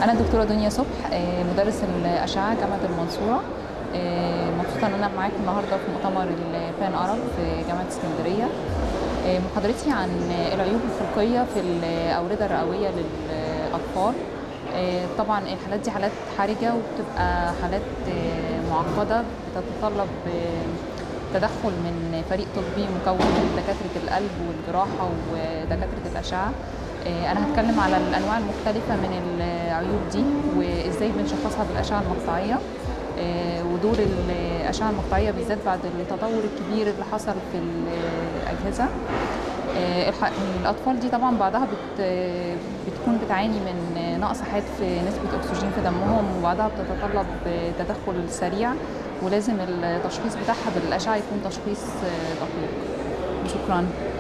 أنا الدكتورة دنيا صبح آه، مدرس الأشعة جامعة المنصورة آه، مبسوطة إن أنا معاكم النهاردة في مؤتمر البان أرب في جامعة اسكندرية آه، محاضرتي عن العيوب الخلقية في الأوردة الرئوية للأطفال آه، طبعا الحالات دي حالات حرجة وبتبقى حالات آه، معقدة بتتطلب آه، تدخل من فريق طبي مكون من دكاترة القلب والجراحة ودكاترة الأشعة آه، أنا هتكلم على الأنواع المختلفة من العيوب دي وإزاي بنشخصها بالأشعة المقطعية آه، ودور الأشعة المقطعية بالذات بعد التطور الكبير اللي حصل في الأجهزة آه، الح- الأطفال دي طبعا بعضها بت بتكون بتعاني من نقص حاد في نسبة أكسجين في دمهم وبعضها بتتطلب تدخل سريع ولازم التشخيص بتاعها بالأشعة يكون تشخيص آه، دقيق شكرا